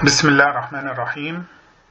بسم الله الرحمن الرحيم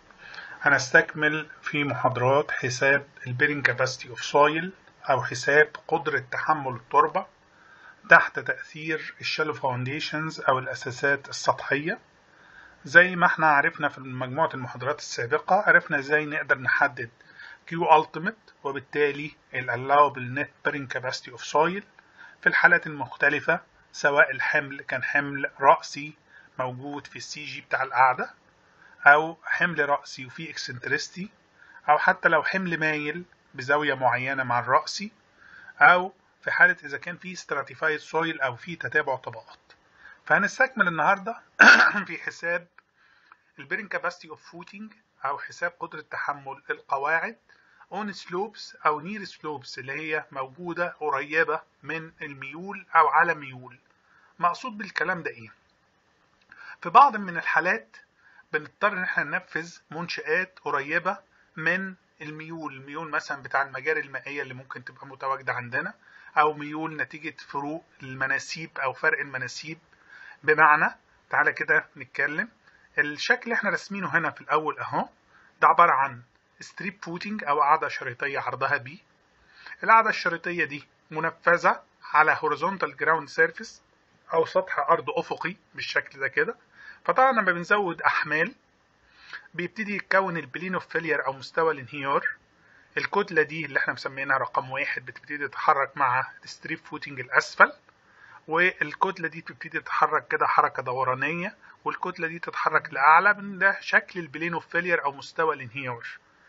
هنستكمل في محاضرات حساب البيرنج كاباسيتي اوف سويل او حساب قدرة تحمل التربة تحت تأثير الشالو فاونديشنز او الاساسات السطحية زي ما احنا عرفنا في مجموعة المحاضرات السابقة عرفنا ازاي نقدر نحدد Q ultimate وبالتالي ال allowable net bearing capacity of soil في الحالات المختلفة سواء الحمل كان حمل رأسي موجود في السي جي بتاع القاعدة أو حمل رأسي وفيه اكسنترستي أو حتى لو حمل مايل بزاوية معينة مع الرأسي أو في حالة إذا كان فيه stratified soil أو فيه تتابع طبقات فهنستكمل النهاردة في حساب البيرنج كاباسيتي اوف فوتنج أو حساب قدرة تحمل القواعد اون سلوبس أو نير سلوبس اللي هي موجودة قريبة من الميول أو على ميول مقصود بالكلام ده إيه؟ في بعض من الحالات بنضطر ان احنا ننفذ منشآت قريبة من الميول الميول مثلا بتاع المجاري المائية اللي ممكن تبقى متواجدة عندنا او ميول نتيجة فروق المناسيب او فرق المناسيب بمعنى تعالى كده نتكلم الشكل اللي احنا راسمينه هنا في الاول اهو ده عبارة عن ستريب فوتنج او قاعدة شريطية عرضها بي القاعدة الشريطية دي منفذة على هوريزونتال جراوند سيرفيس او سطح ارض افقي بالشكل ده كده فطبعا لما بنزود احمال بيبتدي يتكون البلين اوف فيلير او مستوى الانهيار الكتلة دي اللي احنا مسمينها رقم واحد بتبتدي تتحرك مع الستريب فوتنج الاسفل والكتلة دي بتبتدي تتحرك كده حركة دورانية والكتلة دي تتحرك لأعلى من ده شكل البلين اوف فيلير أو مستوى الانهيار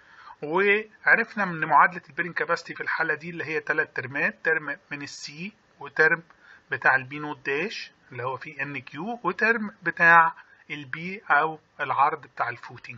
وعرفنا من معادلة البيرنج كاباسيتي في الحالة دي اللي هي ثلاث ترمات ترم من السي وترم بتاع البي نوت داش اللي هو فيه ان كيو وترم بتاع البي او العرض بتاع الفوتنج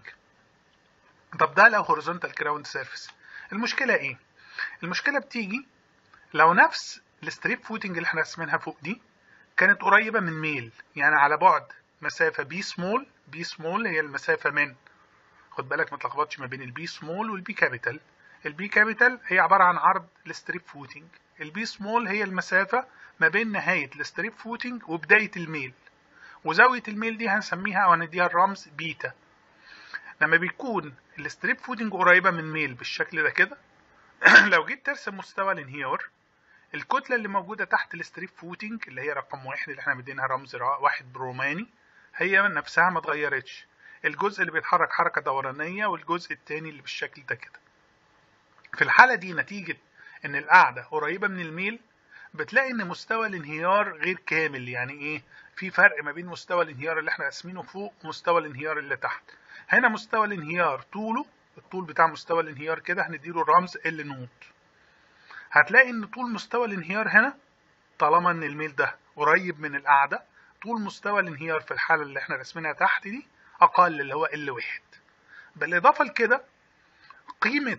طب ده لو هوريزونتال جراوند سيرفيس المشكله ايه المشكله بتيجي لو نفس الستريب فوتنج اللي احنا رسمينها فوق دي كانت قريبه من ميل يعني على بعد مسافه بي سمول بي سمول هي المسافه من خد بالك ما تلخبطش ما بين البي سمول والبي كابيتال البي كابيتال هي عباره عن عرض الستريب فوتنج البي سمول هي المسافه ما بين نهاية الستريب فوتنج وبداية الميل وزاوية الميل دي هنسميها أو هنديها الرمز بيتا لما بيكون الستريب فوتنج قريبة من ميل بالشكل ده كده لو جيت ترسم مستوى الانهيار الكتلة اللي موجودة تحت الستريب فوتنج اللي هي رقم واحد اللي احنا مدينها رمز واحد بروماني هي نفسها ما اتغيرتش الجزء اللي بيتحرك حركة دورانية والجزء التاني اللي بالشكل ده كده في الحالة دي نتيجة ان القاعدة قريبة من الميل بتلاقي ان مستوى الانهيار غير كامل يعني ايه في فرق ما بين مستوى الانهيار اللي احنا راسمينه فوق ومستوى الانهيار اللي تحت هنا مستوى الانهيار طوله الطول بتاع مستوى الانهيار كده هنديله الرمز ال نوت هتلاقي ان طول مستوى الانهيار هنا طالما ان الميل ده قريب من القاعدة طول مستوى الانهيار في الحالة اللي احنا راسمينها تحت دي اقل اللي هو ال واحد بالاضافة لكده قيمة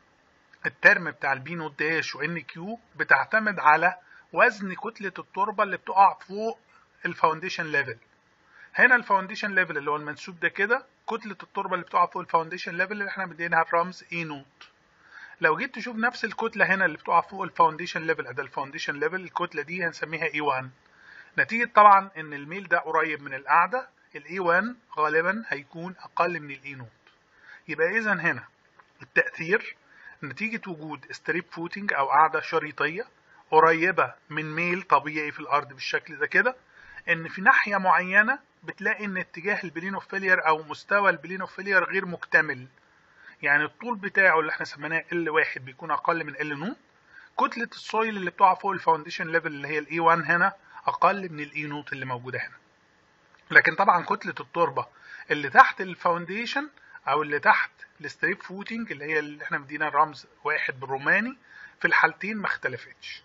الترم بتاع البي نوت داش وان كيو بتعتمد على وزن كتلة التربة اللي بتقع فوق الفاونديشن ليفل هنا الفاونديشن ليفل اللي هو المنسوب ده كده كتلة التربة اللي بتقع فوق الفاونديشن ليفل اللي احنا مدينها الرمز اي نوت لو جيت تشوف نفس الكتلة هنا اللي بتقع فوق الفاونديشن ليفل ده الفاونديشن ليفل الكتلة دي هنسميها اي 1 نتيجة طبعا ان الميل ده قريب من القاعدة الاي 1 غالبا هيكون اقل من الاي نوت يبقى اذا هنا التأثير نتيجة وجود ستريب فوتنج أو قاعدة شريطية قريبة من ميل طبيعي في الأرض بالشكل ده كده إن في ناحية معينة بتلاقي إن اتجاه البلين اوف فيلير أو مستوى البلين اوف فيلير غير مكتمل يعني الطول بتاعه اللي احنا سميناه ال واحد بيكون أقل من ال نوت كتلة السويل اللي بتقع فوق الفاونديشن ليفل اللي هي الاي 1 هنا أقل من الاي نوت اللي موجودة هنا لكن طبعا كتلة التربة اللي تحت الفاونديشن او اللي تحت الستريب فوتنج اللي هي اللي احنا مدينا الرمز واحد بالروماني في الحالتين ما اختلفتش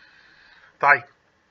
طيب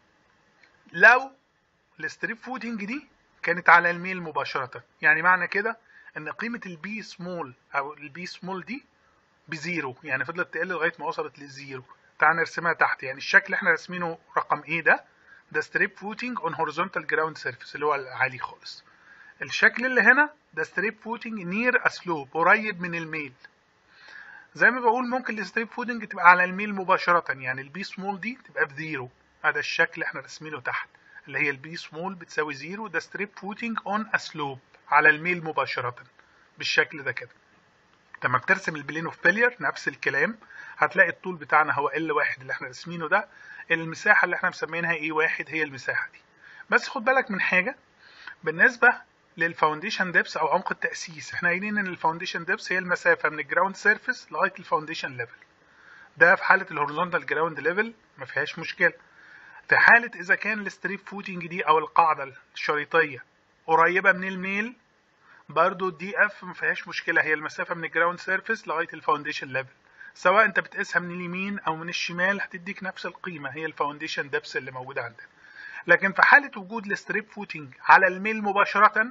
لو الستريب فوتنج دي كانت على الميل مباشرة يعني معنى كده ان قيمة البي سمول او البي سمول دي بزيرو يعني فضلت تقل لغاية ما وصلت للزيرو تعال نرسمها تحت يعني الشكل اللي احنا راسمينه رقم ايه ده ده ستريب فوتنج اون هوريزونتال جراوند سيرفيس اللي هو العالي خالص الشكل اللي هنا ده ستريب فوتنج نير اسلوب قريب من الميل زي ما بقول ممكن الستريب فوتنج تبقى على الميل مباشرة يعني البي سمول دي تبقى بزيرو هذا الشكل احنا راسمينه تحت اللي هي البي سمول بتساوي زيرو ده ستريب فوتنج اون اسلوب على الميل مباشرة بالشكل ده كده لما بترسم البلين اوف فيلير نفس الكلام هتلاقي الطول بتاعنا هو ال واحد اللي احنا راسمينه ده المساحة اللي احنا مسمينها ايه واحد هي المساحة دي بس خد بالك من حاجة بالنسبة للفاونديشن ديبس او عمق التأسيس احنا قايلين ان الفاونديشن ديبس هي المسافة من الجراوند سيرفيس لغاية الفاونديشن ليفل ده في حالة الهوريزونتال جراوند ليفل ما فيهاش مشكلة في حالة إذا كان الستريب فوتنج دي أو القاعدة الشريطية قريبة من الميل برضو الدي اف ما فيهاش مشكلة هي المسافة من الجراوند سيرفيس لغاية الفاونديشن ليفل سواء انت بتقيسها من اليمين او من الشمال هتديك نفس القيمة هي الفاونديشن دبس اللي موجودة عندنا لكن في حالة وجود الستريب فوتنج على الميل مباشرة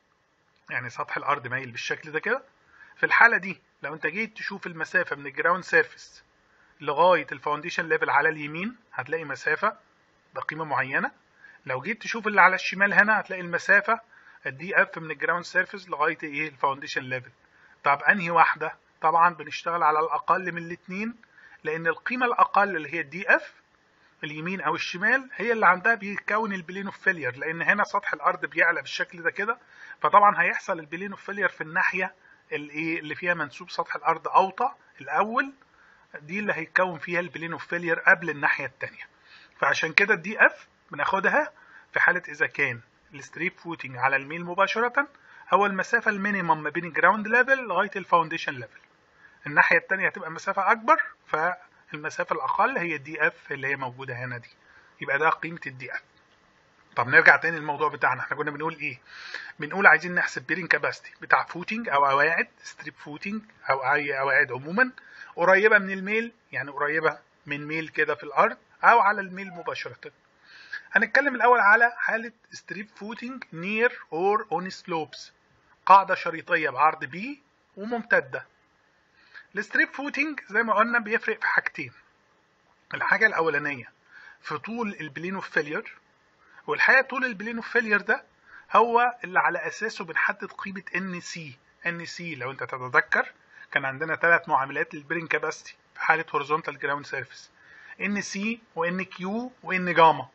يعني سطح الارض مايل بالشكل ده كده في الحالة دي لو انت جيت تشوف المسافة من الجراوند سيرفيس لغاية الفاونديشن ليفل على اليمين هتلاقي مسافة بقيمة معينة لو جيت تشوف اللي على الشمال هنا هتلاقي المسافة الدي اف من الجراوند سيرفيس لغاية ايه الفاونديشن ليفل طب انهي واحدة طبعا بنشتغل على الاقل من الاثنين لان القيمة الاقل اللي هي الدي اف اليمين او الشمال هي اللي عندها بيكون البلين اوف فيلير لان هنا سطح الارض بيعلى بالشكل ده كده فطبعا هيحصل البلين اوف فيلير في الناحية الايه اللي فيها منسوب سطح الارض اوطى الاول دي اللي هيتكون فيها البلين اوف فيلير قبل الناحية التانية فعشان كده الدي اف بناخدها في حالة اذا كان الستريب فوتنج على الميل مباشرة هو المسافة المينيمم ما بين الجراوند ليفل لغاية الفاونديشن ليفل الناحية التانية هتبقى مسافة أكبر فالمسافة الأقل هي الدي اف اللي هي موجودة هنا دي يبقى ده قيمة الدي اف طب نرجع تاني للموضوع بتاعنا احنا كنا بنقول ايه بنقول عايزين نحسب بيرنج كاباسيتي بتاع فوتنج او قواعد ستريب فوتنج او اي قواعد عموما قريبة من الميل يعني قريبة من ميل كده في الارض او على الميل مباشرة هنتكلم الأول على حالة ستريب فوتنج نير اور اون سلوبس قاعدة شريطية بعرض بي وممتدة الستريب فوتنج زي ما قلنا بيفرق في حاجتين الحاجة الأولانية في طول البلين اوف فيلير والحقيقة طول البلين اوف فيلير ده هو اللي على أساسه بنحدد قيمة ان سي ان سي لو انت تتذكر كان عندنا ثلاث معاملات للبرين كاباسيتي في حالة هوريزونتال جراوند سيرفيس ان سي وان كيو وان جاما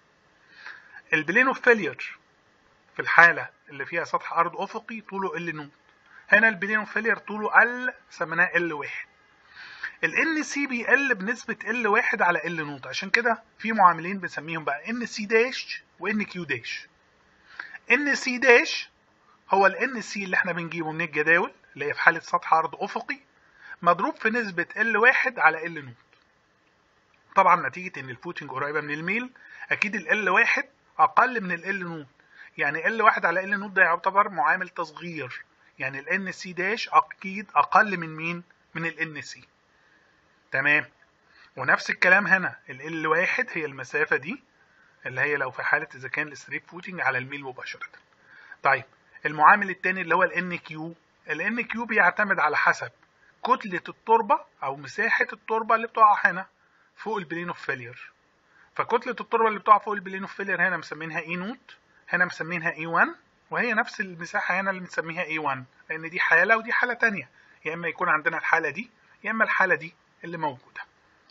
البلين اوف فيلير في الحالة اللي فيها سطح أرض أفقي طوله ال نوت هنا البلين اوف فيلير طوله ال سميناه ال واحد ال سي بيقل بنسبة ال واحد على ال نوت عشان كده في معاملين بنسميهم بقى ان سي داش وان كيو داش ان سي داش هو ال سي اللي احنا بنجيبه من الجداول اللي هي في حالة سطح أرض أفقي مضروب في نسبة ال واحد على ال نوت طبعا نتيجة ان الفوتنج قريبة من الميل اكيد ال واحد اقل من ال نوت يعني ال واحد على ال نوت ده يعتبر معامل تصغير يعني ال ان سي داش اكيد اقل من مين من ال ان سي تمام ونفس الكلام هنا ال ال واحد هي المسافة دي اللي هي لو في حالة اذا كان الستريب فوتنج على الميل مباشرة طيب المعامل التاني اللي هو ال ان كيو ال ان كيو بيعتمد على حسب كتلة التربة او مساحة التربة اللي بتقع هنا فوق البلين اوف فيلير فكتلة التربة اللي بتقع فوق البلين اوف فيلير هنا مسمينها اي نوت هنا مسمينها اي 1 وهي نفس المساحة هنا اللي بنسميها اي 1 لأن دي حالة ودي حالة تانية يا إما يكون عندنا الحالة دي يا إما الحالة دي اللي موجودة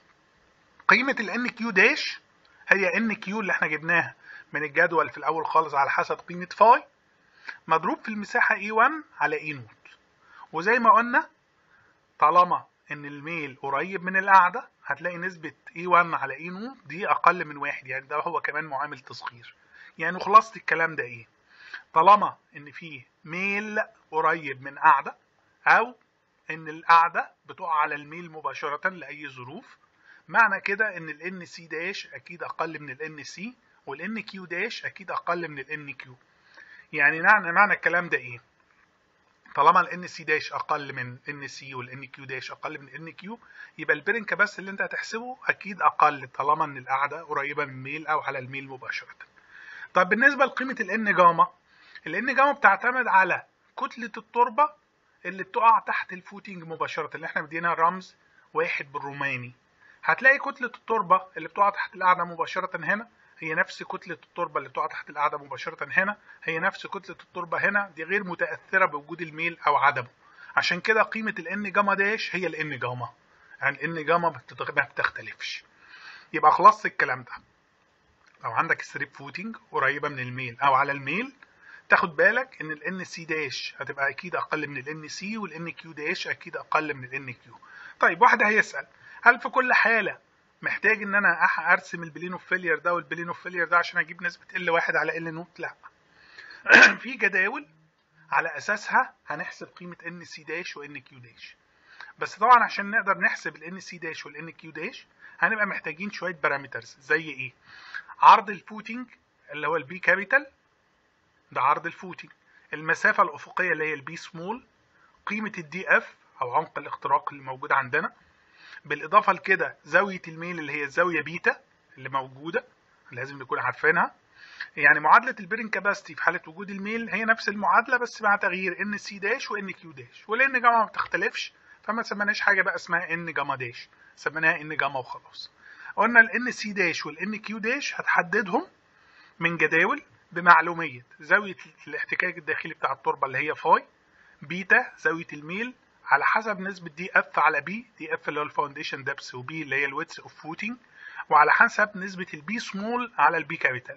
قيمة ال ان كيو داش هي ان كيو اللي احنا جبناها من الجدول في الأول خالص على حسب قيمة فاي مضروب في المساحة اي 1 على اي نوت وزي ما قلنا طالما ان الميل قريب من القاعدة هتلاقي نسبة E1 على E نوت دي أقل من واحد يعني ده هو كمان معامل تصغير يعني خلاصة الكلام ده إيه؟ طالما إن في ميل قريب من قاعدة أو إن القاعدة بتقع على الميل مباشرة لأي ظروف معنى كده إن ال NC داش أكيد أقل من ال NC وال NQ داش أكيد أقل من ال NQ يعني معنى معنى الكلام ده إيه؟ طالما ال NC داش اقل من NC وال NQ داش اقل من NQ يبقى البيرنج كاباسيتي اللي انت هتحسبه اكيد اقل طالما ان القاعده قريبه من الميل او على الميل مباشره. طب بالنسبه لقيمه ال N جاما ال N جاما بتعتمد على كتله التربه اللي بتقع تحت الفوتنج مباشره اللي احنا مدينها رمز واحد بالروماني. هتلاقي كتله التربه اللي بتقع تحت القاعده مباشره هنا هي نفس كتلة التربة اللي بتقع تحت القاعدة مباشرة هنا هي نفس كتلة التربة هنا دي غير متأثرة بوجود الميل أو عدمه عشان كده قيمة ال N جاما داش هي ال N جاما يعني ال N جاما ما بتختلفش يبقى خلاص الكلام ده لو عندك ستريب فوتنج قريبه من الميل او على الميل تاخد بالك ان الان سي داش هتبقى اكيد اقل من الان سي والان كيو داش اكيد اقل من الان كيو طيب واحد هيسال هل في كل حاله محتاج ان انا ارسم البلين اوف فيلير ده والبلين اوف فيلير ده عشان اجيب نسبه ال واحد على ال نوت لا في جداول على اساسها هنحسب قيمه ان سي داش وان كيو داش بس طبعا عشان نقدر نحسب الان سي داش والان كيو داش هنبقى محتاجين شويه بارامترز زي ايه عرض الفوتنج اللي هو البي كابيتال ده عرض الفوتنج المسافه الافقيه اللي هي البي سمول قيمه الدي اف او عمق الاختراق اللي موجود عندنا بالاضافه لكده زاويه الميل اللي هي الزاويه بيتا اللي موجوده لازم نكون عارفينها يعني معادله البيرنج كاباسيتي في حاله وجود الميل هي نفس المعادله بس مع تغيير ان سي داش وان كيو داش ولان جاما ما بتختلفش فما سميناش حاجه بقى اسمها ان جاما داش سميناها ان جاما وخلاص قلنا الان سي داش والان كيو داش هتحددهم من جداول بمعلوميه زاويه الاحتكاك الداخلي بتاع التربه اللي هي فاي بيتا زاويه الميل على حسب نسبة دي اف على بي دي اف اللي هو الفاونديشن دبس وبي اللي هي الويتس اوف فوتنج وعلى حسب نسبة البي سمول على البي كابيتال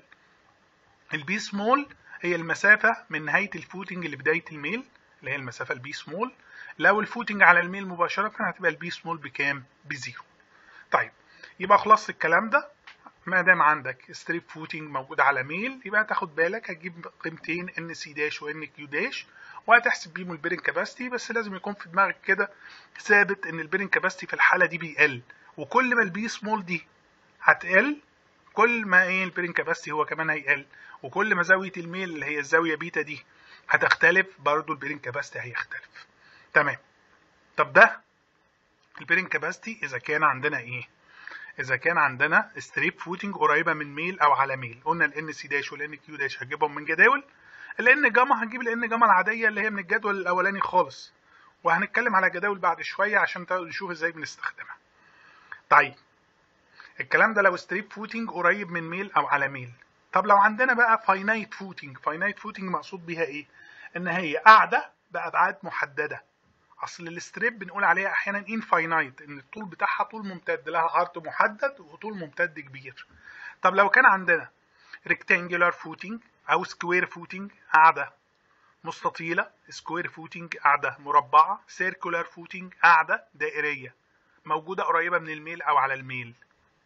البي سمول هي المسافة من نهاية الفوتنج لبداية الميل اللي هي المسافة البي سمول لو الفوتنج على الميل مباشرة هتبقى البي سمول بكام؟ بزيرو طيب يبقى خلاص الكلام ده ما دام عندك ستريب فوتنج موجود على ميل يبقى تاخد بالك هتجيب قيمتين ان سي داش وان كيو داش وهتحسب بيهم البيرنج كاباسيتي بس لازم يكون في دماغك كده ثابت ان البيرنج كاباسيتي في الحاله دي بيقل وكل ما البي سمول دي هتقل كل ما ايه البيرنج كاباسيتي هو كمان هيقل وكل ما زاويه الميل اللي هي الزاويه بيتا دي هتختلف برضو البيرنج كاباسيتي هيختلف تمام طب ده البيرنج كاباسيتي اذا كان عندنا ايه اذا كان عندنا ستريب فوتنج قريبه من ميل او على ميل قلنا الان سي داش والان كيو داش هجيبهم من جداول الان جاما هنجيب الان جاما العاديه اللي هي من الجدول الاولاني خالص وهنتكلم على جداول بعد شويه عشان نشوف ازاي بنستخدمها طيب الكلام ده لو ستريب فوتنج قريب من ميل او على ميل طب لو عندنا بقى فاينايت فوتنج فاينايت فوتنج مقصود بيها ايه ان هي قاعده بابعاد محدده اصل الستريب بنقول عليها احيانا انفاينايت ان الطول بتاعها طول ممتد لها عرض محدد وطول ممتد كبير طب لو كان عندنا ريكتانجولار فوتنج او سكوير فوتنج قاعده مستطيله سكوير فوتنج قاعده مربعه سيركولار فوتنج قاعده دائريه موجوده قريبه من الميل او على الميل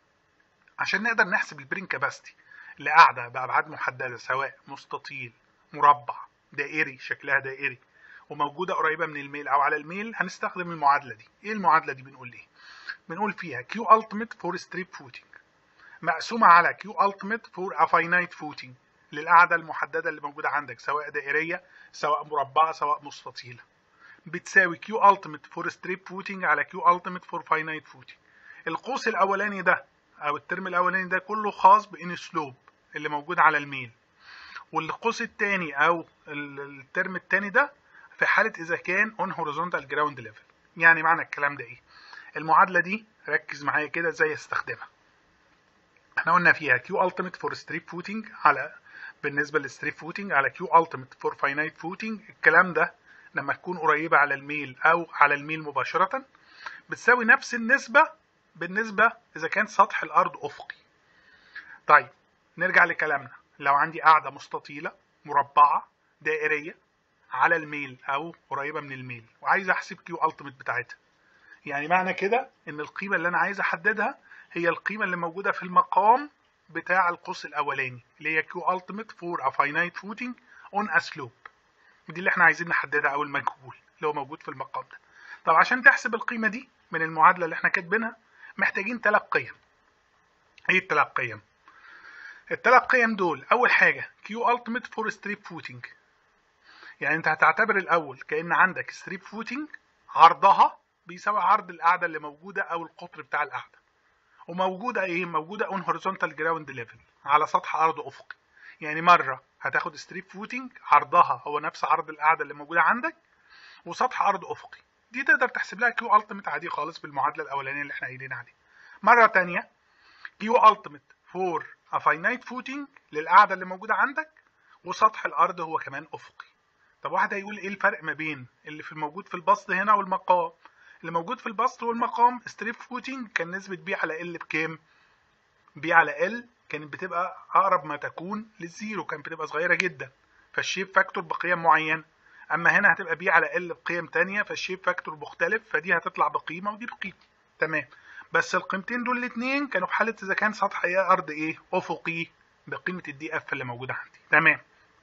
عشان نقدر نحسب البرين كاباسيتي لقاعده بابعاد محدده سواء مستطيل مربع دائري شكلها دائري وموجوده قريبه من الميل او على الميل هنستخدم المعادله دي ايه المعادله دي بنقول ايه بنقول فيها Q ultimate for strip footing مقسومه على Q ultimate for a finite footing للقاعده المحدده اللي موجوده عندك سواء دائريه سواء مربعه سواء مستطيله بتساوي Q ultimate for strip footing على Q ultimate for finite footing القوس الاولاني ده او الترم الاولاني ده كله خاص بان سلوب اللي موجود على الميل والقوس الثاني او الترم الثاني ده في حالة إذا كان on horizontal ground level يعني معنى الكلام ده إيه؟ المعادلة دي ركز معايا كده إزاي استخدمها احنا قلنا فيها Q ultimate for strip footing على بالنسبة للستريب فوتنج على Q ultimate for finite footing الكلام ده لما تكون قريبة على الميل أو على الميل مباشرة بتساوي نفس النسبة بالنسبة إذا كان سطح الأرض أفقي طيب نرجع لكلامنا لو عندي قاعدة مستطيلة مربعة دائرية على الميل او قريبه من الميل وعايز احسب كيو التيميت بتاعتها يعني معنى كده ان القيمه اللي انا عايز احددها هي القيمه اللي موجوده في المقام بتاع القوس الاولاني اللي هي كيو التيميت فور ا فاينايت فوتنج اون ا سلوب دي اللي احنا عايزين نحددها او المجهول اللي هو موجود في المقام ده طب عشان تحسب القيمه دي من المعادله اللي احنا كاتبينها محتاجين ثلاث قيم ايه الثلاث قيم الثلاث قيم دول اول حاجه كيو التيميت فور ستريب فوتنج يعني انت هتعتبر الاول كان عندك ستريب فوتنج عرضها بيساوي عرض القاعده اللي موجوده او القطر بتاع القاعده وموجوده ايه موجوده اون هوريزونتال جراوند ليفل على سطح ارض افقي يعني مره هتاخد ستريب فوتنج عرضها هو نفس عرض القاعده اللي موجوده عندك وسطح ارض افقي دي تقدر تحسب لها كيو التيميت عادي خالص بالمعادله الاولانيه اللي احنا قايلين عليها مره ثانيه كيو التيميت فور ا فاينايت فوتنج للقاعده اللي موجوده عندك وسطح الارض هو كمان افقي طب واحد هيقول ايه الفرق ما بين اللي في الموجود في البسط هنا والمقام اللي موجود في البسط والمقام ستريب فوتنج كان نسبة بي على ال بكام بي على ال كانت بتبقى اقرب ما تكون للزيرو كانت بتبقى صغيره جدا فالشيب فاكتور بقيم معينه اما هنا هتبقى بي على ال بقيم تانية فالشيب فاكتور مختلف فدي هتطلع بقيمه ودي بقيمه تمام بس القيمتين دول الاثنين كانوا في حاله اذا كان سطح ايه ارض ايه افقي بقيمه الدي اف اللي موجوده عندي تمام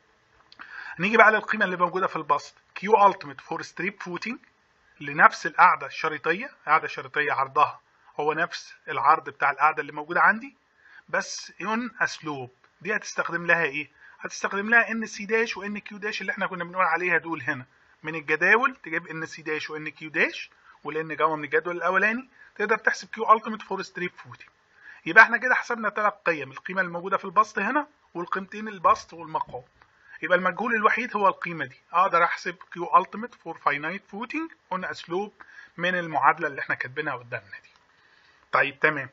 نيجي بقى للقيمه اللي موجوده في البسط كيو التيميت فور ستريب فوتنج لنفس القاعده الشريطيه قاعده شريطيه عرضها هو نفس العرض بتاع القاعده اللي موجوده عندي بس يون اسلوب دي هتستخدم لها ايه هتستخدم لها ان سي داش وان كيو داش اللي احنا كنا بنقول عليها دول هنا من الجداول تجيب ان سي داش وان كيو داش ولان جوه من الجدول الاولاني تقدر تحسب كيو التيميت فور ستريب فوتنج يبقى احنا كده حسبنا ثلاث قيم القيمه الموجوده في البسط هنا والقيمتين البسط والمقام يبقى المجهول الوحيد هو القيمه دي اقدر احسب كيو التيميت فور فاينايت فوتنج اون اسلوب من المعادله اللي احنا كاتبينها قدامنا دي طيب تمام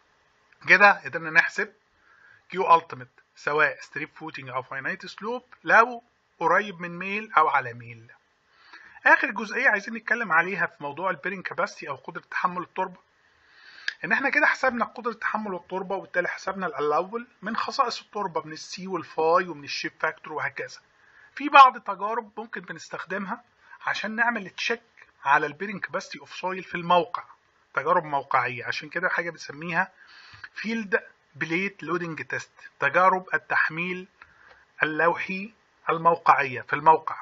كده قدرنا نحسب كيو التيميت سواء ستريب فوتنج او فاينايت سلوب لو قريب من ميل او على ميل اخر جزئيه عايزين نتكلم عليها في موضوع البيرنج كاباسيتي او قدره تحمل التربه ان احنا كده حسبنا قدره تحمل التربه وبالتالي حسبنا الالاول من خصائص التربه من السي والفاي ومن الشيب فاكتور وهكذا في بعض التجارب ممكن بنستخدمها عشان نعمل تشيك على البيرنج كاباسيتي اوف سويل في الموقع تجارب موقعيه عشان كده حاجه بنسميها فيلد بليت لودنج تيست تجارب التحميل اللوحي الموقعيه في الموقع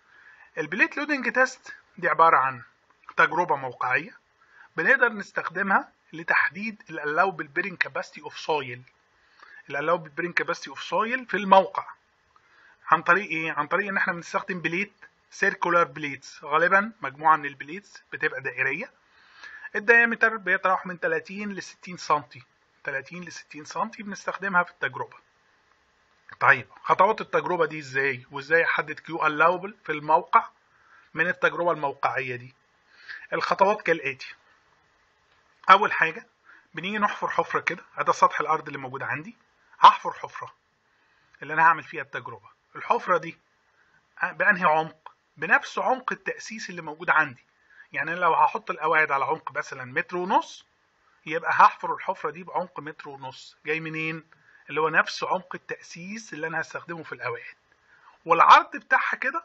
البليت لودنج تيست دي عباره عن تجربه موقعيه بنقدر نستخدمها لتحديد الالاوبل بيرنج كاباسيتي اوف سويل الالاوبل بيرنج كاباسيتي اوف سويل في الموقع عن طريق ايه عن طريق ان احنا بنستخدم بليت سيركولار بليتس غالبا مجموعه من البليتس بتبقى دائريه الديامتر بيتراوح من 30 ل 60 سم 30 ل 60 سم بنستخدمها في التجربه طيب خطوات التجربه دي ازاي وازاي احدد كيو الاوبل في الموقع من التجربه الموقعيه دي الخطوات كالاتي اول حاجه بنيجي نحفر حفره كده ده سطح الارض اللي موجود عندي هحفر حفره اللي انا هعمل فيها التجربه الحفره دي بانهي عمق بنفس عمق التاسيس اللي موجود عندي يعني لو هحط القواعد على عمق مثلا متر ونص يبقى هحفر الحفره دي بعمق متر ونص جاي منين اللي هو نفس عمق التاسيس اللي انا هستخدمه في القواعد والعرض بتاعها كده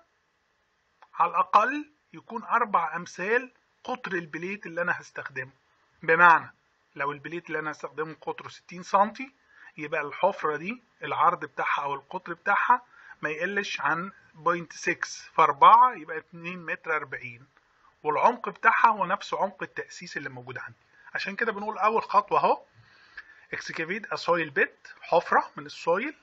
على الاقل يكون اربع امثال قطر البليت اللي انا هستخدمه بمعنى لو البليت اللي انا هستخدمه قطره 60 سم يبقى الحفرة دي العرض بتاعها او القطر بتاعها ما يقلش عن 0.6 في 4 يبقى 2 متر 40 والعمق بتاعها هو نفس عمق التأسيس اللي موجود عندي عشان كده بنقول اول خطوة اهو اكسكافيت اسويل بيت حفرة من السويل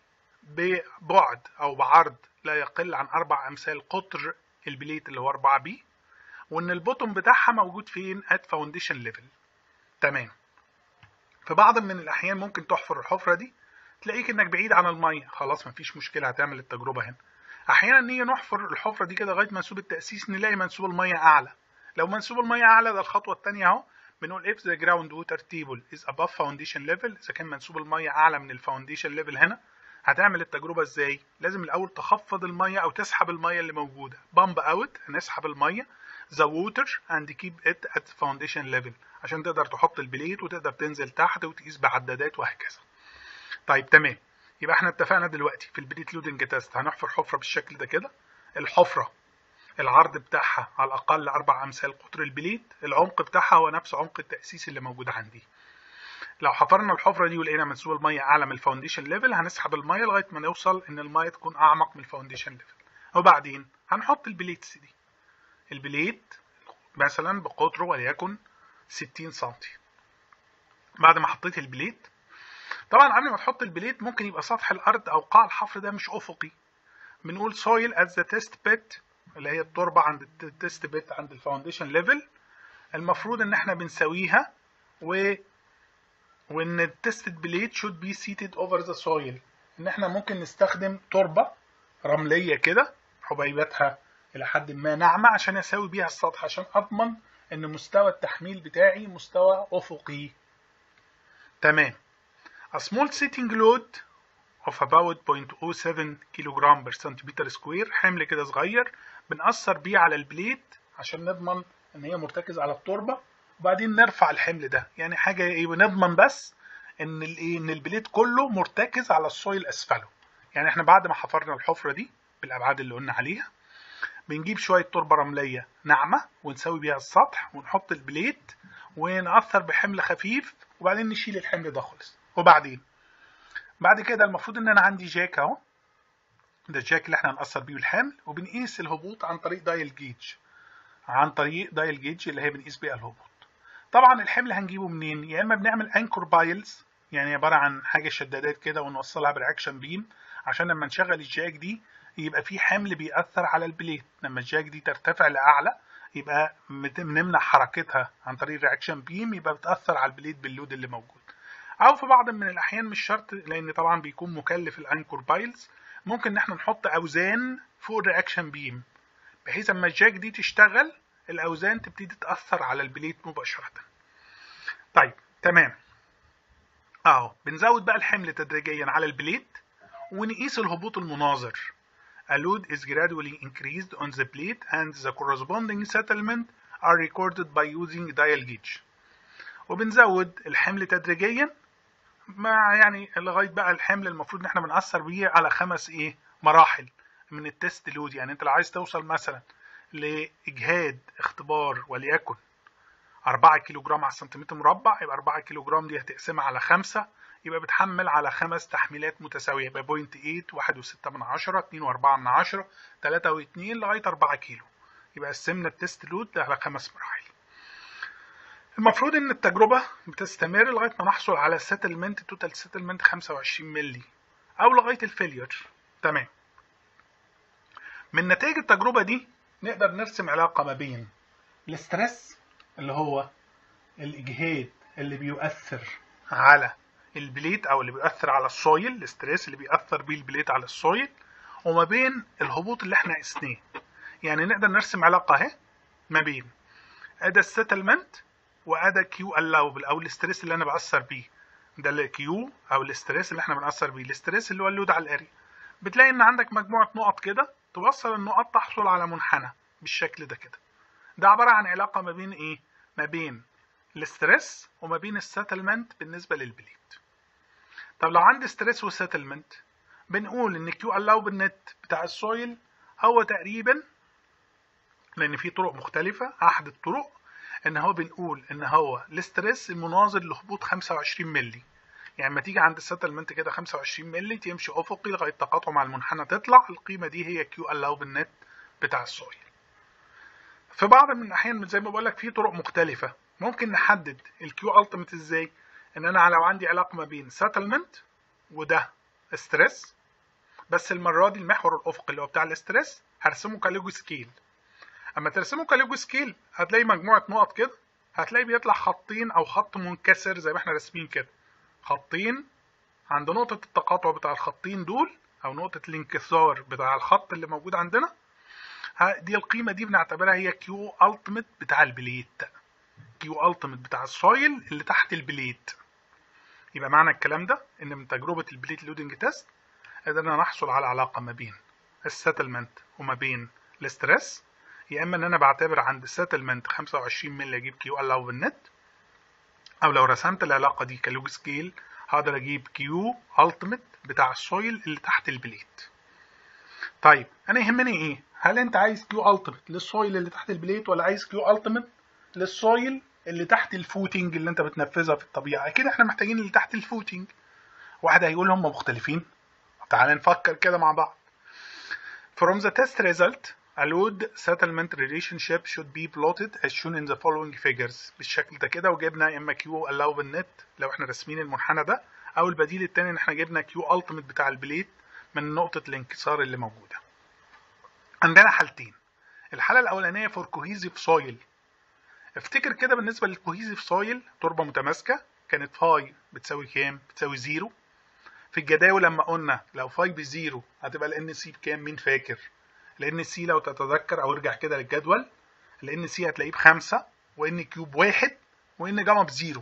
ببعد او بعرض لا يقل عن اربع امثال قطر البليت اللي هو 4 بي وان البوتوم بتاعها موجود فين ات فاونديشن ليفل تمام في بعض من الاحيان ممكن تحفر الحفره دي تلاقيك انك بعيد عن الميه خلاص مفيش مشكله هتعمل التجربه هنا احيانا نيجي نحفر الحفره دي كده لغايه منسوب التاسيس نلاقي منسوب الميه اعلى لو منسوب الميه اعلى ده الخطوه الثانيه اهو بنقول if the ground water table is above foundation level اذا كان منسوب الميه اعلى من الفاونديشن ليفل هنا هتعمل التجربه ازاي لازم الاول تخفض الميه او تسحب الميه اللي موجوده بامب اوت هنسحب الميه the water and keep it at foundation level عشان تقدر تحط البليت وتقدر تنزل تحت وتقيس بعدادات وهكذا طيب تمام يبقى احنا اتفقنا دلوقتي في البليت لودنج تيست هنحفر حفره بالشكل ده كده الحفره العرض بتاعها على الاقل اربع امثال قطر البليت العمق بتاعها هو نفس عمق التاسيس اللي موجود عندي لو حفرنا الحفره دي ولقينا منسوب الميه اعلى من الفاونديشن ليفل هنسحب الميه لغايه ما نوصل ان الميه تكون اعمق من الفاونديشن ليفل وبعدين هنحط البليتس دي البليت مثلا بقطره وليكن 60 سم بعد ما حطيت البليت طبعا قبل ما تحط البليت ممكن يبقى سطح الارض او قاع الحفر ده مش افقي بنقول soil at the test pit اللي هي التربه عند التست بيت عند الفاونديشن ليفل المفروض ان احنا بنساويها و وان التستد بليت should be seated over the soil ان احنا ممكن نستخدم تربه رمليه كده حبيباتها الى حد ما ناعمه عشان اساوي بيها السطح عشان اضمن ان مستوى التحميل بتاعي مستوى افقي تمام a small sitting load of about 0.07 كيلوغرام بر سنتيمتر سكوير حمل كده صغير بنأثر بيه على البليت عشان نضمن ان هي مرتكزة على التربة وبعدين نرفع الحمل ده يعني حاجة ايه بنضمن بس ان الايه ان البليت كله مرتكز على السويل اسفله يعني احنا بعد ما حفرنا الحفره دي بالابعاد اللي قلنا عليها بنجيب شويه تربه رمليه ناعمه ونسوي بيها السطح ونحط البليت ونأثر بحمل خفيف وبعدين نشيل الحمل ده خالص وبعدين بعد كده المفروض ان انا عندي جاك اهو ده الجاك اللي احنا هنأثر بيه الحمل وبنقيس الهبوط عن طريق دايل جيج عن طريق دايل جيج اللي هي بنقيس بيها الهبوط طبعا الحمل هنجيبه منين يا اما بنعمل انكور بايلز يعني عباره عن حاجه شدادات كده ونوصلها برياكشن بيم عشان لما نشغل الجاك دي يبقى في حمل بيأثر على البليت لما الجاك دي ترتفع لأعلى يبقى بنمنع حركتها عن طريق رياكشن بيم يبقى بتأثر على البليت باللود اللي موجود أو في بعض من الأحيان مش شرط لأن طبعا بيكون مكلف الأنكور بايلز ممكن إن احنا نحط أوزان فوق الرياكشن بيم بحيث اما الجاك دي تشتغل الأوزان تبتدي تأثر على البليت مباشرة طيب تمام اهو بنزود بقى الحمل تدريجيا على البليت ونقيس الهبوط المناظر A load is gradually increased on the plate and the corresponding settlement are recorded by using dial gauge. وبنزود الحمل تدريجيا مع يعني لغايه بقى الحمل المفروض ان احنا بنأثر بيه على خمس ايه مراحل من التست لود يعني انت لو عايز توصل مثلا لاجهاد اختبار وليكن 4 كيلو جرام على السنتيمتر مربع يبقى 4 كيلو جرام دي هتقسمها على 5 يبقى بتحمل على خمس تحميلات متساوية يبقى بوينت 8 واحد وستة من عشرة اتنين وأربعة من عشرة تلاتة واتنين لغاية أربعة كيلو يبقى قسمنا التست لود على خمس مراحل المفروض إن التجربة بتستمر لغاية ما نحصل على سيتلمنت توتال سيتلمنت 25 مللي أو لغاية الفيلير تمام من نتائج التجربة دي نقدر نرسم علاقة ما بين الاسترس اللي هو الإجهاد اللي بيؤثر على البليت او اللي بيأثر على السويل الاستريس اللي بيأثر بيه البليت على السويل وما بين الهبوط اللي احنا قسناه يعني نقدر نرسم علاقة اهي ما بين ادا السيتلمنت وادا كيو الاوبل او الاستريس اللي انا بأثر بيه ده الكيو او الاستريس اللي احنا بنأثر بيه الاستريس اللي هو اللود على الاريا بتلاقي ان عندك مجموعة نقط كده توصل النقط تحصل على منحنى بالشكل ده كده ده عبارة عن علاقة ما بين ايه ما بين الاسترس وما بين السيتلمنت بالنسبة للبليت طب لو عندي ستريس وسيتلمنت بنقول ان كيو الاو بالنت بتاع السويل هو تقريبا لان في طرق مختلفه احد الطرق ان هو بنقول ان هو الاستريس المناظر لهبوط 25 مللي يعني لما تيجي عند السيتلمنت كده 25 مللي تمشي افقي لغايه تقاطع مع المنحنى تطلع القيمه دي هي كيو الاو بالنت بتاع السويل في بعض من الاحيان زي ما بقول لك في طرق مختلفه ممكن نحدد الكيو التيميت ازاي ان انا لو عندي علاقه ما بين سيتلمنت وده ستريس بس المره دي المحور الافقي اللي هو بتاع الاستريس هرسمه كاليجو سكيل اما ترسمه كاليجو سكيل هتلاقي مجموعه نقط كده هتلاقي بيطلع خطين او خط منكسر زي ما احنا راسمين كده خطين عند نقطه التقاطع بتاع الخطين دول او نقطه الانكسار بتاع الخط اللي موجود عندنا دي القيمه دي بنعتبرها هي كيو التيميت بتاع البليت كيو التيميت بتاع السويل اللي تحت البليت يبقى معنى الكلام ده ان من تجربه البليت لودنج تيست قدرنا نحصل على علاقه ما بين السيتلمنت وما بين الاسترس يا اما ان انا بعتبر عند السيتلمنت 25 مللي اجيب كيو ال او بالنت او لو رسمت العلاقه دي كلوج سكيل هقدر اجيب كيو التيميت بتاع السويل اللي تحت البليت طيب انا يهمني ايه هل انت عايز كيو التيميت للسويل اللي تحت البليت ولا عايز كيو التيميت للسويل اللي تحت الفوتنج اللي انت بتنفذها في الطبيعه اكيد احنا محتاجين اللي تحت الفوتنج واحد هيقول هم مختلفين تعال نفكر كده مع بعض from the test result a load settlement relationship should be plotted as shown in the following figures بالشكل ده كده وجبنا اما كيو allow بالنت لو احنا راسمين المنحنى ده او البديل التاني ان احنا جبنا كيو ultimate بتاع البليت من نقطه الانكسار اللي موجوده عندنا حالتين الحاله الاولانيه for cohesive soil افتكر كده بالنسبه للكوهيزيف سويل تربه متماسكه كانت فاي بتساوي كام بتساوي زيرو في الجداول لما قلنا لو فاي بزيرو هتبقى الان سي بكام مين فاكر الان سي لو تتذكر او ارجع كده للجدول الان سي هتلاقيه بخمسة وان كيوب واحد وان جاما بزيرو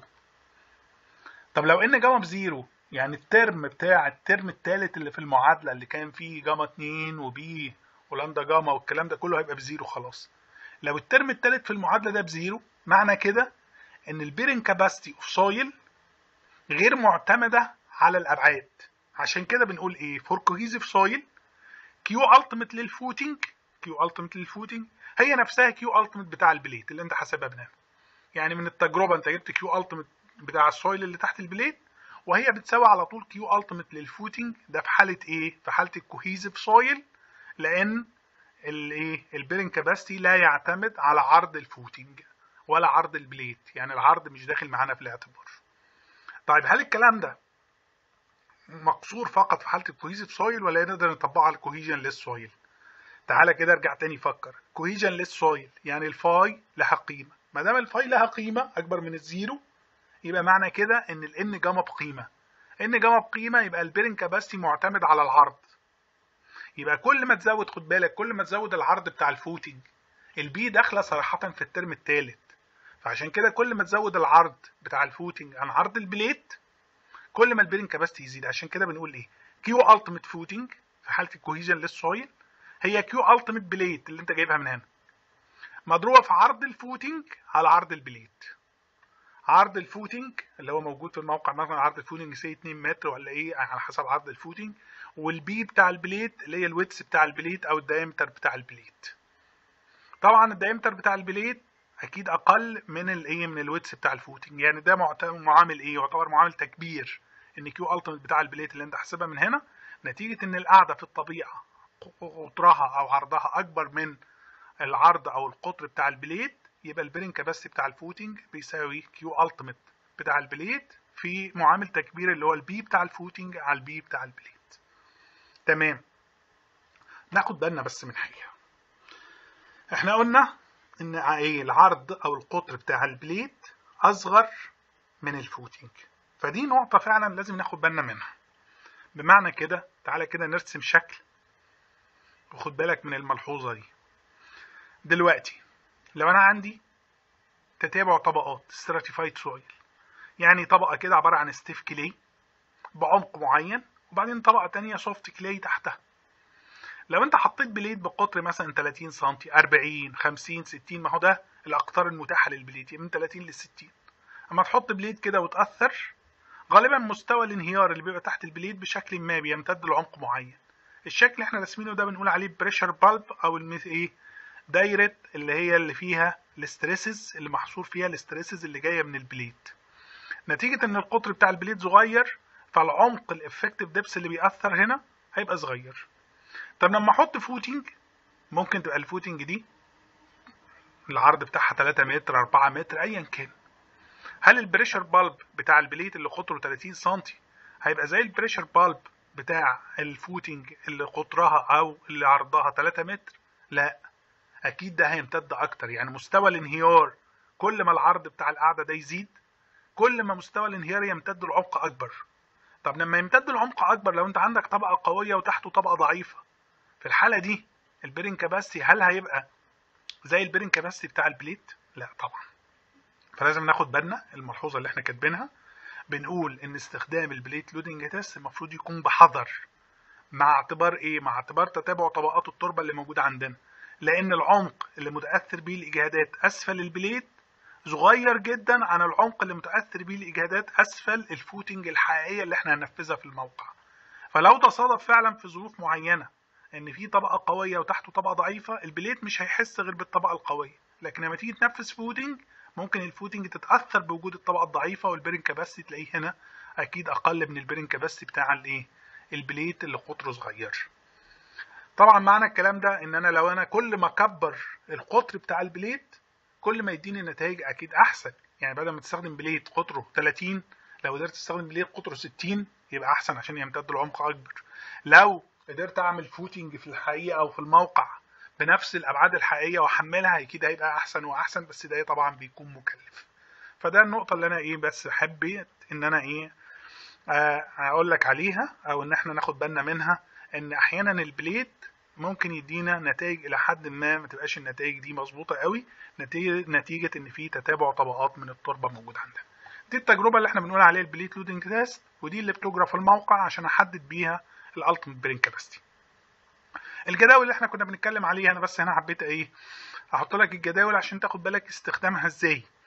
طب لو ان جاما بزيرو يعني الترم بتاع الترم الثالث اللي في المعادله اللي كان فيه جاما 2 وبي ولاندا جاما والكلام ده كله هيبقى بزيرو خلاص لو الترم الثالث في المعادله ده بزيرو معنى كده ان البيرنج كاباسيتي اوف سويل غير معتمده على الابعاد عشان كده بنقول ايه فور كوهيزيف سويل كيو التيميت للفوتنج كيو التيميت للفوتنج هي نفسها كيو التيميت بتاع البليت اللي انت حاسبها بنام يعني من التجربه انت جبت كيو التيميت بتاع السويل اللي تحت البليت وهي بتساوي على طول كيو التيميت للفوتنج ده في حاله ايه في حاله الكوهيزيف سويل لان الايه البيرنج كاباسيتي لا يعتمد على عرض الفوتنج ولا عرض البليت يعني العرض مش داخل معانا في الاعتبار طيب هل الكلام ده مقصور فقط في حاله الكوهيزيف سويل ولا نقدر نطبقه على الكوهيجن ليس سويل تعالى كده ارجع تاني فكر كوهيجن ليس سويل يعني الفاي لها قيمه ما دام الفاي لها قيمه اكبر من الزيرو يبقى معنى كده ان الان جاما بقيمه ان جاما بقيمه يبقى البيرنج كاباسيتي معتمد على العرض يبقى كل ما تزود خد بالك كل ما تزود العرض بتاع الفوتنج البي داخله صراحه في الترم الثالث فعشان كده كل ما تزود العرض بتاع الفوتنج عن عرض البليت كل ما البيرنج كاباسيتي يزيد عشان كده بنقول ايه كيو التيميت فوتنج في حاله الكوهيجن للسويل هي كيو التيميت بليت اللي انت جايبها من هنا مضروبه في عرض الفوتنج على عرض البليت عرض الفوتنج اللي هو موجود في الموقع مثلا عرض الفوتنج سي 2 متر ولا ايه على حسب عرض الفوتنج والبي بتاع البليت اللي هي الويتس بتاع البليت او الدايمتر بتاع البليت طبعا الدايمتر بتاع البليت اكيد اقل من الايه من الويتس بتاع الفوتنج يعني ده معامل ايه يعتبر معامل تكبير ان كيو التيميت بتاع البليت اللي انت حاسبها من هنا نتيجه ان القاعده في الطبيعه قطرها او عرضها اكبر من العرض او القطر بتاع البليت يبقى البيرنج كاباسيتي بتاع الفوتنج بيساوي كيو التيميت بتاع البليت في معامل تكبير اللي هو البي بتاع الفوتنج على البي بتاع البليت تمام ناخد بالنا بس من حاجه احنا قلنا ان ايه العرض او القطر بتاع البليت اصغر من الفوتنج فدي نقطة فعلا لازم ناخد بالنا منها بمعنى كده تعالى كده نرسم شكل وخد بالك من الملحوظة دي دلوقتي لو انا عندي تتابع طبقات stratified soil يعني طبقة كده عبارة عن ستيف كلي بعمق معين وبعدين طبقة تانية سوفت كلي تحتها لو انت حطيت بليت بقطر مثلا 30 سم 40 50 60 ما هو ده الاقطار المتاحة للبليت من 30 ل 60 اما تحط بليت كده وتأثر غالبا مستوى الانهيار اللي بيبقى تحت البليت بشكل ما بيمتد لعمق معين الشكل اللي احنا راسمينه ده بنقول عليه بريشر بالب او المث ايه دايرة اللي هي اللي فيها الاستريسز اللي محصور فيها الاستريسز اللي جايه من البليت نتيجة ان القطر بتاع البليت صغير فالعمق الافكتيف ديبس اللي بيأثر هنا هيبقى صغير طب لما احط فوتنج ممكن تبقى الفوتنج دي العرض بتاعها 3 متر 4 متر ايا كان هل البريشر بالب بتاع البليت اللي قطره 30 سم هيبقى زي البريشر بالب بتاع الفوتنج اللي قطرها او اللي عرضها 3 متر لا اكيد ده هيمتد اكتر يعني مستوى الانهيار كل ما العرض بتاع القاعده ده يزيد كل ما مستوى الانهيار يمتد لعمق اكبر طب لما يمتد لعمق اكبر لو انت عندك طبقه قويه وتحته طبقه ضعيفه في الحاله دي البيرنج كاباسيتي هل هيبقى زي البيرنج كاباسيتي بتاع البليت لا طبعا فلازم ناخد بالنا الملحوظه اللي احنا كاتبينها بنقول ان استخدام البليت لودنج تيست المفروض يكون بحذر مع اعتبار ايه مع اعتبار تتابع طبقات التربه اللي موجوده عندنا لان العمق اللي متاثر به الاجهادات اسفل البليت صغير جدا عن العمق اللي متاثر به الاجهادات اسفل الفوتنج الحقيقيه اللي احنا هننفذها في الموقع فلو تصادف فعلا في ظروف معينه ان في طبقه قويه وتحته طبقه ضعيفه البليت مش هيحس غير بالطبقه القويه لكن لما تيجي تنفذ فوتنج ممكن الفوتنج تتاثر بوجود الطبقه الضعيفه والبيرنج كاباسيتي تلاقيه هنا اكيد اقل من البيرنج كاباسيتي بتاع الايه البليت اللي قطره صغير طبعا معنى الكلام ده ان انا لو انا كل ما اكبر القطر بتاع البليت كل ما يديني نتائج اكيد احسن يعني بدل ما تستخدم بليت قطره 30 لو قدرت تستخدم بليت قطره 60 يبقى احسن عشان يمتد العمق اكبر لو قدرت اعمل فوتنج في الحقيقه او في الموقع بنفس الابعاد الحقيقيه واحملها اكيد هيبقى احسن واحسن بس ده طبعا بيكون مكلف فده النقطه اللي انا ايه بس حبيت ان انا ايه اقول لك عليها او ان احنا ناخد بالنا منها ان احيانا البليت ممكن يدينا نتائج الى حد ما ما تبقاش النتائج دي مظبوطه قوي نتيجه نتيجه ان في تتابع طبقات من التربه موجود عندنا دي التجربه اللي احنا بنقول عليها البليت لودنج تيست ودي اللي بتجرى في الموقع عشان احدد بيها الالتيميت برين كاباسيتي الجداول اللي احنا كنا بنتكلم عليها انا بس هنا حبيت ايه احط لك الجداول عشان تاخد بالك استخدامها ازاي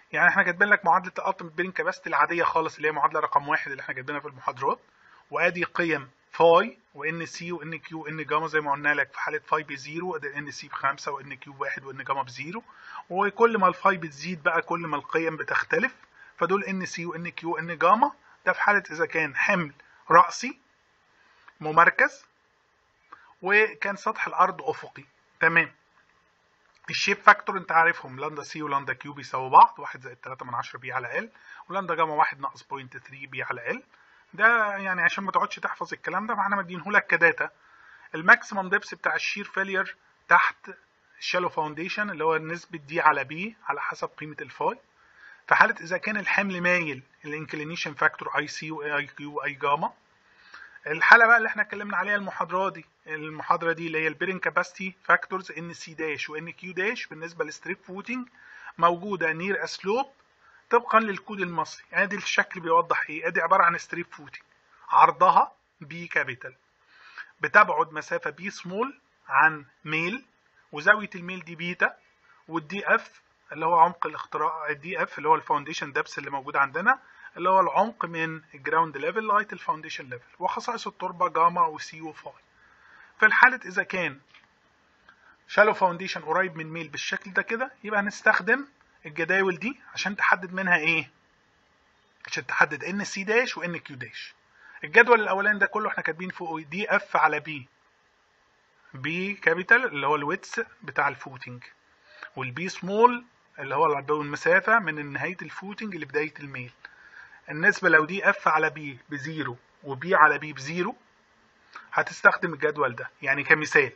يعني احنا كاتبين لك معادله الالتيميت بيرنج كاباسيتي العاديه خالص اللي هي معادله رقم واحد اللي احنا كاتبينها في المحاضرات وادي قيم فاي وان سي وان كيو وان جاما زي ما قلنا لك في حاله فاي بزيرو ادي ان سي بخمسه وان كيو بواحد وان جاما بزيرو وكل ما الفاي بتزيد بقى كل ما القيم بتختلف فدول ان سي وان كيو وان جاما ده في حاله اذا كان حمل راسي ممركز وكان سطح الارض افقي تمام الشيب فاكتور انت عارفهم لاندا سي ولاندا كيو بيساووا بعض 1 زائد 3 من 10 بي على ال ولاندا جاما 1 ناقص 0.3 بي على ال ده يعني عشان ما تقعدش تحفظ الكلام ده فاحنا مدينه لك كداتا الماكسيمم ديبس بتاع الشير فيلير تحت الشالو فاونديشن اللي هو نسبة دي على بي على حسب قيمة الفاي في حالة إذا كان الحمل مايل الانكلينيشن فاكتور اي سي واي كيو واي جاما الحالة بقى اللي احنا اتكلمنا عليها المحاضرة دي المحاضرة دي اللي هي البيرن كاباسيتي فاكتورز ان سي داش وان كيو داش بالنسبة للستريب فوتنج موجودة نير اسلوب طبقا للكود المصري ادي الشكل بيوضح ايه ادي عبارة عن ستريب فوتنج عرضها بي كابيتال بتبعد مسافة بي سمول عن ميل وزاوية الميل دي بيتا والدي اف اللي هو عمق الاختراق الدي اف اللي هو الفاونديشن دبس اللي موجود عندنا اللي هو العمق من الجراوند ليفل لغايه الفاونديشن ليفل وخصائص التربه جاما وسي وفاي في الحاله اذا كان شالو فاونديشن قريب من ميل بالشكل ده كده يبقى هنستخدم الجداول دي عشان تحدد منها ايه عشان تحدد ان سي داش وان كيو داش الجدول الاولاني ده كله احنا كاتبين فوقه دي اف على بي بي كابيتال اللي هو الويتس بتاع الفوتنج والبي سمول اللي هو المسافة من نهاية الفوتنج لبداية الميل النسبة لو دي اف على بي بزيرو وبي على بي بزيرو هتستخدم الجدول ده يعني كمثال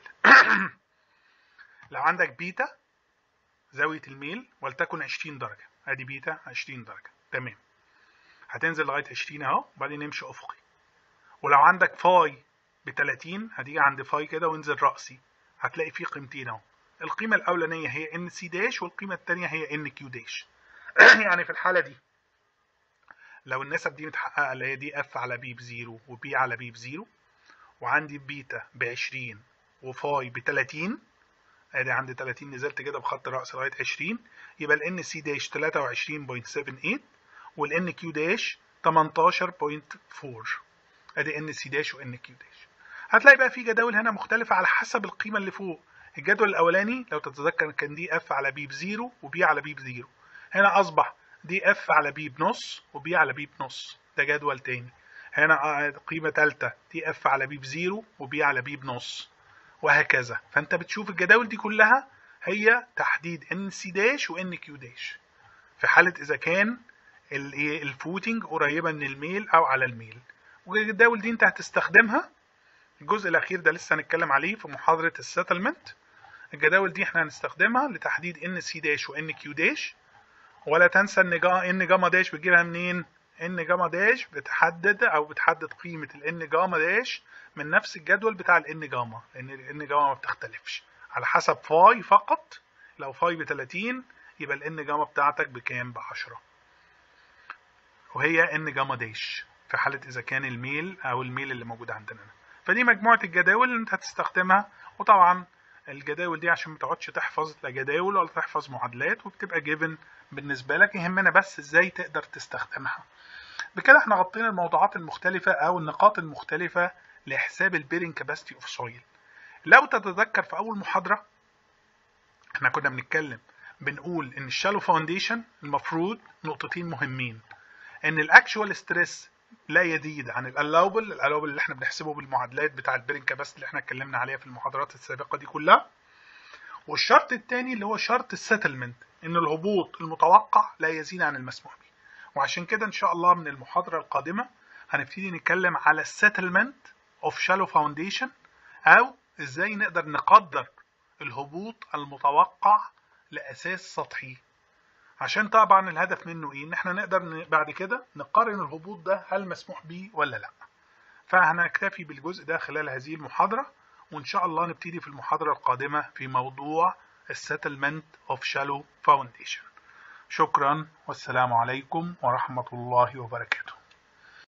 لو عندك بيتا زاوية الميل ولتكن 20 درجة ادي بيتا 20 درجة تمام هتنزل لغاية 20 اهو وبعدين نمشي افقي ولو عندك فاي ب 30 هتيجي عند فاي كده وانزل رأسي هتلاقي فيه قيمتين اهو القيمة الأولانية هي ان سي داش والقيمة الثانية هي ان كيو داش يعني في الحالة دي لو النسب دي متحققة اللي هي دي اف على بي بزيرو وبي على بي بزيرو وعندي بيتا ب 20 وفاي ب 30 ادي عندي 30 نزلت كده بخط رأس لغاية 20 يبقى الان سي داش 23.78 والان كيو داش 18.4 ادي ان سي داش وان كيو داش هتلاقي بقى في جداول هنا مختلفة على حسب القيمة اللي فوق الجدول الأولاني لو تتذكر كان دي اف على بي بزيرو وبي على بي بزيرو هنا أصبح دي اف على بي بنص وبي على بي بنص ده جدول تاني هنا قيمة تالتة دي اف على بي بزيرو وبي على بي بنص وهكذا فانت بتشوف الجداول دي كلها هي تحديد ان سي داش وان كيو داش في حالة إذا كان الفوتنج قريبة من الميل أو على الميل والجداول دي انت هتستخدمها الجزء الأخير ده لسه هنتكلم عليه في محاضرة السيتلمنت الجداول دي احنا هنستخدمها لتحديد ان سي داش وان كيو داش ولا تنسى ان جا ان جاما داش بتجيبها منين ان جاما داش بتحدد او بتحدد قيمه الان جاما داش من نفس الجدول بتاع الان جاما لان الان جاما ما بتختلفش على حسب فاي فقط لو فاي ب 30 يبقى الان جاما بتاعتك بكام ب 10 وهي ان جاما داش في حاله اذا كان الميل او الميل اللي موجود عندنا فدي مجموعه الجداول اللي انت هتستخدمها وطبعا الجداول دي عشان ما تقعدش تحفظ لا جداول ولا تحفظ معادلات وبتبقى جيفن بالنسبة لك يهمنا بس ازاي تقدر تستخدمها بكده احنا غطينا الموضوعات المختلفة او النقاط المختلفة لحساب البيرنج كاباسيتي اوف سويل لو تتذكر في اول محاضرة احنا كنا بنتكلم بنقول ان الشالو فاونديشن المفروض نقطتين مهمين ان الاكشوال ستريس لا يزيد عن الالاوبل الالاوبل اللي احنا بنحسبه بالمعادلات بتاع البيرنج كاباسيتي اللي احنا اتكلمنا عليها في المحاضرات السابقة دي كلها والشرط الثاني اللي هو شرط السيتلمنت ان الهبوط المتوقع لا يزيد عن المسموح به وعشان كده ان شاء الله من المحاضره القادمه هنبتدي نتكلم على السيتلمنت اوف شالو فاونديشن او ازاي نقدر نقدر الهبوط المتوقع لاساس سطحي عشان طبعا الهدف منه ايه ان احنا نقدر بعد كده نقارن الهبوط ده هل مسموح به ولا لا فهنكتفي بالجزء ده خلال هذه المحاضره وان شاء الله نبتدي في المحاضره القادمه في موضوع السيتلمنت اوف شالو فاونديشن شكرا والسلام عليكم ورحمة الله وبركاته